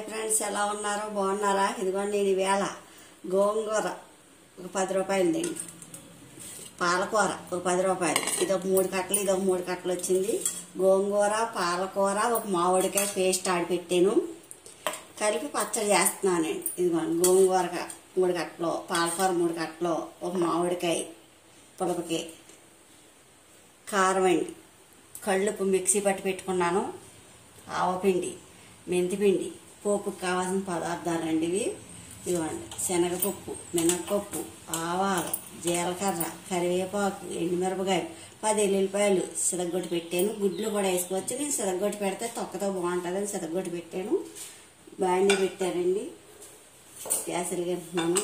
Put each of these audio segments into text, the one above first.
Friends ఎలా ఉన్నారు బాగున్నారా ఇదిగోండి నేను ఈవేళ గోంగూర ఒక పది రూపాయలదండి పాలకూర ఒక పది రూపాయలు ఇది ఒక మూడు కట్టలు ఇది ఒక మూడు కట్టలు వచ్చింది గోంగూర పాలకూర ఒక మామిడికాయ పేస్ట్ ఆడి పెట్టాను కలిపి పచ్చడి చేస్తున్నానండి ఇదిగోండి గోంగూర క- మూడు కట్టలు పాలకూర మూడు కట్టలు ఒక మామిడికాయ పులపకి కారం అండి కళ్ళుపు మిక్సీ పట్టి పెట్టుకున్నాను ఆవపిండి మెంతిపిండి పోపుకి కావాల్సిన పదార్థాలండి ఇవి ఇవ్వండి శనగపప్పు మినప్పప్పు ఆవాలు జీలకర్ర కరివేపాకు ఎండుమిరపకాయలు పది ఎల్లుల్లిపాయలు సిదగొట్టి పెట్టాను గుడ్లు కూడా వేసుకోవచ్చు నేను సిదగొట్టి పెడితే తొక్కతో బాగుంటుందని సిదగొట్టి పెట్టాను బాగానే పెట్టానండి గ్యాస్ వెలిగింటున్నాను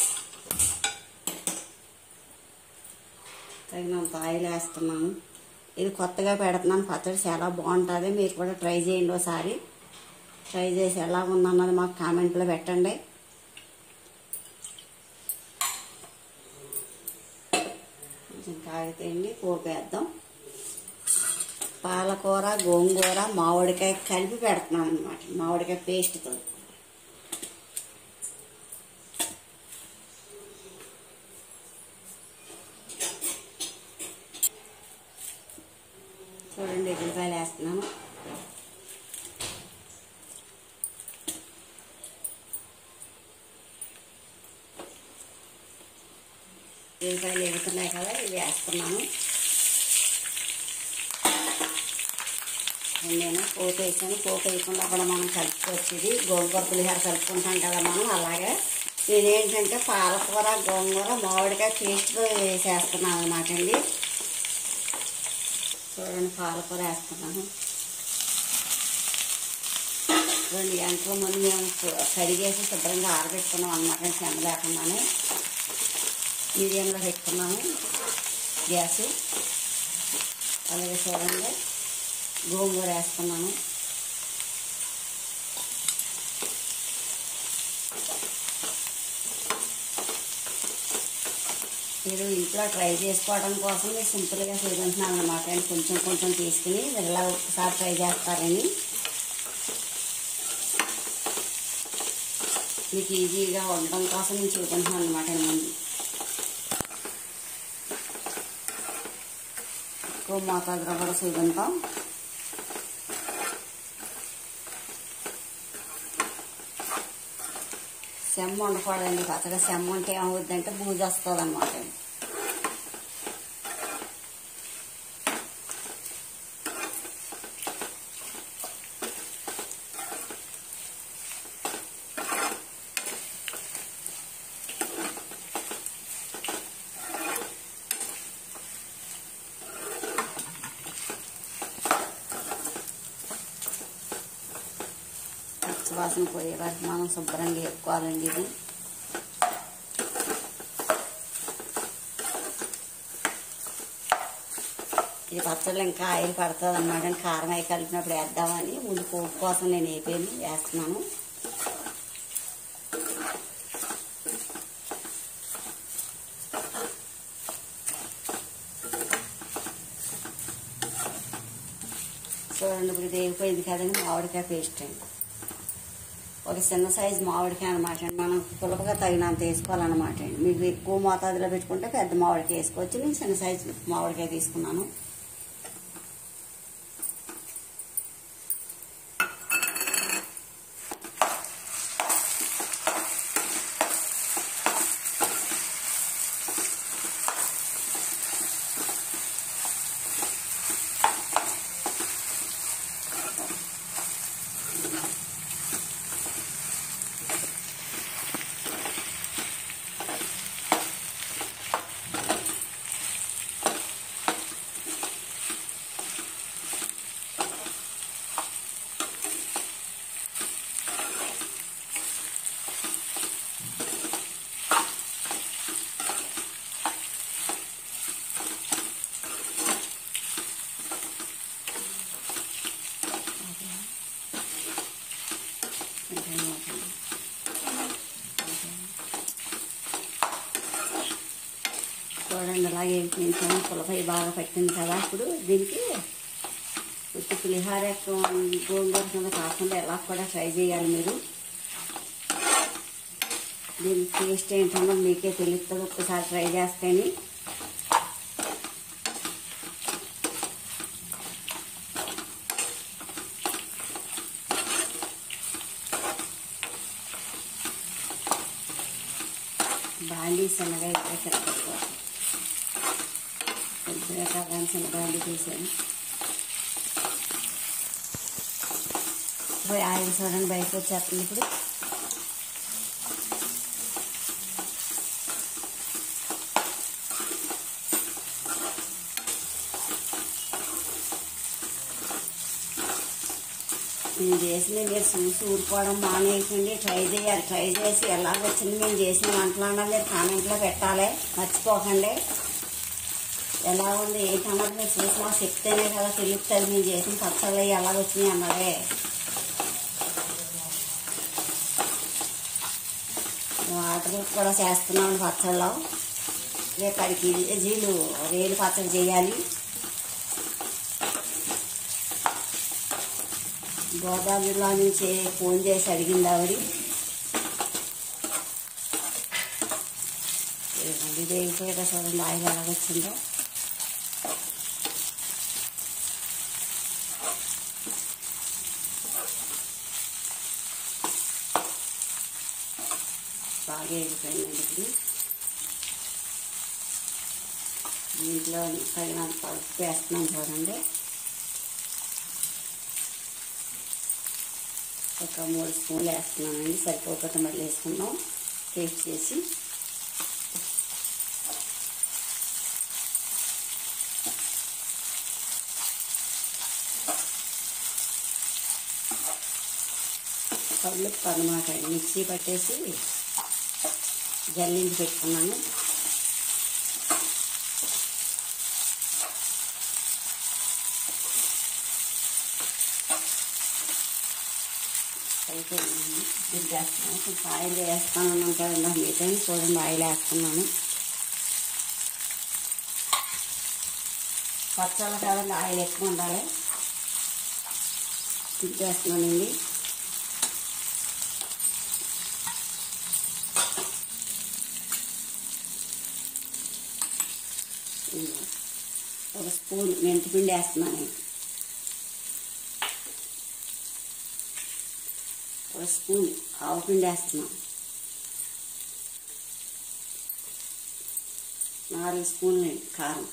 తగినంత ఆయిల్ వేస్తున్నాను ఇది కొత్తగా పెడుతున్నాను పచ్చడి చాలా బాగుంటుంది మీరు కూడా ట్రై చేయండి ఒకసారి ట్రై చేసి ఎలా ఉందన్నది మాకు కామెంట్లో పెట్టండి కొంచెం కాగితేయండి పోపేద్దాం పాలకూర గోంగూర మామిడికాయ కలిపి పెడుతున్నాను అనమాట మామిడికాయ పేస్ట్తో చూడండి ఎల్లిపాయలు వేస్తున్నాను ఎల్లిపాయలు ఎగుతున్నాయి కదా ఇవి వేస్తున్నాను నేను పోపు వేసాను పోపు వేయకుండా కూడా మనం కలుపుకోవచ్చు ఇది గోంగూర పులిహోర కలుపుకుంటాం కదా మనం అలాగే నేనేంటంటే పాలకూర గోంగూర మామిడికాయ పేస్ట్తో వేసేస్తున్నాను అనమాట అండి చూడండి పాలకూర వేస్తున్నాను రెండు గంటల ముందు మేము కు- కడిగేసి శుభ్రంగా ఆరబెట్టుకున్నాం అనమాట చెమ్మ లేకుండానే మీడియంలో పెట్టుకున్నాము గ్యాస్ అలాగే చూడండి గోంగూర వేస్తున్నాను మీరు ఇంట్లో ట్రై చేసుకోవడం కోసం నేను సింపుల్గా చూపించున్నాను అనమాట అండి కొంచెం కొంచెం తీసుకుని మీరు ఇలా ఒకసారి ట్రై చేస్తారని మీకు ఈజీగా ఉండడం కోసం నేను చూపించున్నాను అనమాట ముందు ఎక్కువ మోతాదులో కూడా చూపించాం సెమ్మ ఉండకూడదండి పచ్చగా సెమ్మ ఉంటే ఏమవుద్దంటే బూజు వస్తుంది అనమాట పచ్చివాసన పోయే వరకు మనం శుభ్రంగా వేసుకోవాలండి ఇది ఇది పచ్చళ్ళు ఇంకా ఆయిల్ పడుతుంది అనమాట కారం అయి కలిపినప్పుడు వేద్దామని ముందు పోపు కోసం నేను వేపాను వేస్తున్నాను చూడండి ఇప్పుడు ఇది వేగిపోయింది కదండి మామిడికాయ పేస్ట్ అండి ఒక చిన్న సైజు మామిడికాయ అనమాట అండి మనం పులపగా తగినంత వేసుకోవాలన్నమాట అండి మీకు ఎక్కువ మోతాదులో పెట్టుకుంటే పెద్ద మామిడికాయ వేసుకోవచ్చు నేను చిన్న సైజు మామిడికాయ తీసుకున్నాను చూడండి అలాగే కొంచెం పులపై బాగా పట్టింది కదా ఇప్పుడు దీనికి ఉత్తి పులిహార గోంగూర కింద కాకుండా ఎలా కూడా ట్రై చేయాలి మీరు దీని టేస్ట్ ఏంటన్నది మీకే తెలుస్తుంది ఒక్కసారి ట్రై చేస్తేనే బాండీ సన్నగా ఇప్పుడే కలుపుకోవాలి కొద్దిగా కావాల్సిన బాండీ చేశాను పోయి ఆయిల్ చూడండి బయటకు వచ్చేస్తుంది ఇప్పుడు నేను చేసింది మీరు చూసి ఊరుకోవడం మానేయకండి ట్రై చేయాలి ట్రై చేసి ఎలాగొచ్చింది మేము చేసిన వంటలు అన్నది మీరు కామెంట్లో పెట్టాలి మర్చిపోకండి ఎలా ఉంది ఏంటన్నది మీరు చూసి మాకు చెప్తేనే కదా తెలుస్తుంది మేము చేసిన పచ్చళ్ళు అవి ఎలాగొచ్చినాయి అన్నదే వాటర్ కూడా చేస్తున్నాం పచ్చళ్ళు రేపు పది కేజీలు రేలు పచ్చడి చేయాలి గోదావరి జిల్లా నుంచి ఫోన్ చేసి అడిగింది ఆవిడ ఇది అయిపోయాక చూడండి ఆయిల్ ఎలాగొచ్చిందో బాగా వేగిపోయిందండి ఇప్పుడు దీంట్లో తగినంత పసుపు వేస్తున్నాం చూడండి ఒక మూడు స్పూన్లు వేస్తున్నానండి సరిపోకపోతే మళ్ళీ వేసుకుందాం టేస్ట్ చేసి కళ్ళుప్పు అనమాట మిక్సీ పట్టేసి జల్లించి పెట్టుకున్నాను అయిపోయిందండి ఇది వేస్తున్నాను కొంచెం ఆయిల్ వేస్తాను అన్నాను కదండి మీతో చూడండి ఆయిల్ వేస్తున్నాను పచ్చళ్ళ కదండి ఆయిల్ ఎక్కువ ఉండాలి తిప్పేస్తున్నానండి ఒక స్పూన్ మెంతిపిండి వేస్తున్నాను ఒక స్పూన్ ఆవు పిండి వేస్తున్నాం నాలుగు స్పూన్లు కారం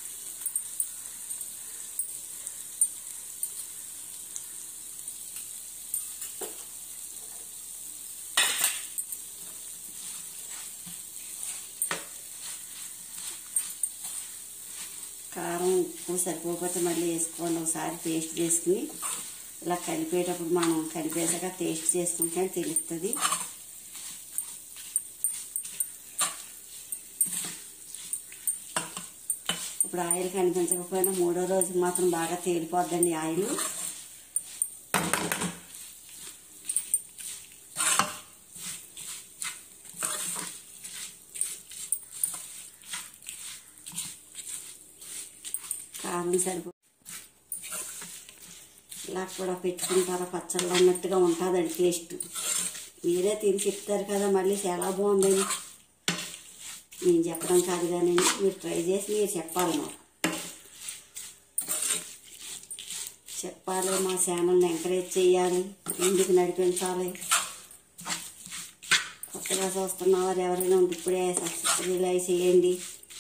కారం ఉప్పు సరిపోకపోతే మళ్ళీ వేసుకోండి ఒకసారి పేస్ట్ చేసుకుని ఇలా కలిపేటప్పుడు మనం కలిపేసాక టేస్ట్ చేసుకుంటే తెలుస్తుంది ఇప్పుడు ఆయిల్ కనిపించకపోయినా మూడో రోజు మాత్రం బాగా తేలిపోద్దండి ఆయిల్ కారం సరిపో ఇలా కూడా పెట్టుకుంటారా పచ్చళ్ళు అన్నట్టుగా ఉంటుందండి టేస్ట్ మీరే తిని చెప్తారు కదా మళ్ళీ చాలా బాగుందని నేను చెప్పడం కాదు కానీ మీరు ట్రై చేసి మీరు చెప్పాలి మాకు చెప్పాలి మా ఛానల్ని ఎంకరేజ్ చేయాలి ఎందుకు నడిపించాలి కొత్తగా చూస్తున్నవారు ఎవరైనా ఉంటే ఇప్పుడే సబ్స్క్రైబ్ చేయండి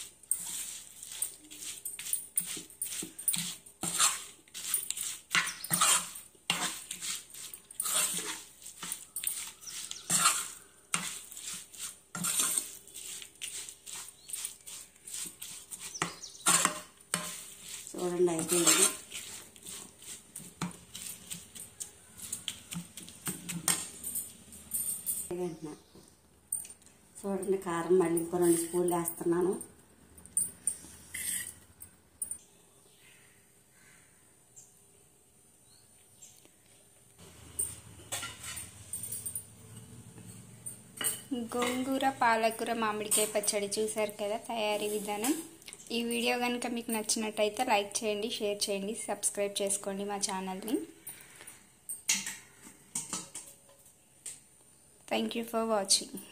చూడండి అయిపోయింది అంటున్నా. చూడండి కారం మళ్ళీ ఇంకో రెండు స్పూన్లు వేస్తున్నాను గోంగూర పాలకూర మామిడికాయ పచ్చడి చూసారు కదా తయారీ విధానం ఈ వీడియో కనుక మీకు నచ్చినట్టయితే లైక్ చేయండి షేర్ చేయండి సబ్స్క్రైబ్ చేసుకోండి మా ఛానల్ని థ్యాంక్ యూ ఫర్ వాచింగ్